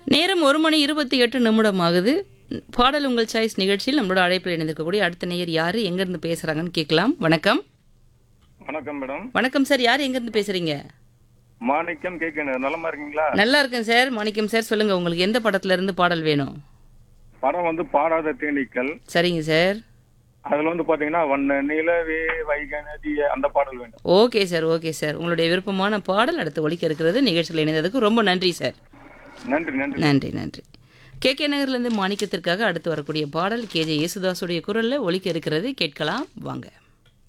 நேரம் ஒரு மணி இருபத்தி எட்டு நிமிடம் ஆகுது பாடல் உங்கள் சாய்ஸ் நிகழ்ச்சியில் நம்மளோட அழைப்பில் இணைந்திருக்கக்கூடிய அடுத்த நேயர் யார் எங்கேருந்து பேசுகிறாங்கன்னு கேட்கலாம் வணக்கம் வணக்கம் மேடம் வணக்கம் சார் யார் எங்கேருந்து பேசுகிறீங்க மாணிக்கம் கேட்கணும் நலமா இருக்கீங்களா நல்லா இருக்கேன் சார் மாணிக்கம் சார் சொல்லுங்கள் உங்களுக்கு எந்த படத்துல இருந்து பாடல் வேணும் படம் வந்து பாடாத தேனீக்கள் சரிங்க சார் அதுல வந்து பாத்தீங்கன்னா வண்ண நிலவே வைகை நதி அந்த பாடல் வேண்டும் ஓகே சார் ஓகே சார் உங்களுடைய விருப்பமான பாடல் அடுத்து ஒலிக்க இருக்கிறது நிகழ்ச்சியில் இணைந்ததுக்கு ரொம்ப நன்றி சார் நன்றி நன்றி நன்றி நன்றி கே கே நகர்லேருந்து மாணிக்கத்திற்காக அடுத்து வரக்கூடிய பாடல் கேஜே யேசுதாஸுடைய குரலில் ஒலிக்க இருக்கிறது கேட்கலாம் வாங்க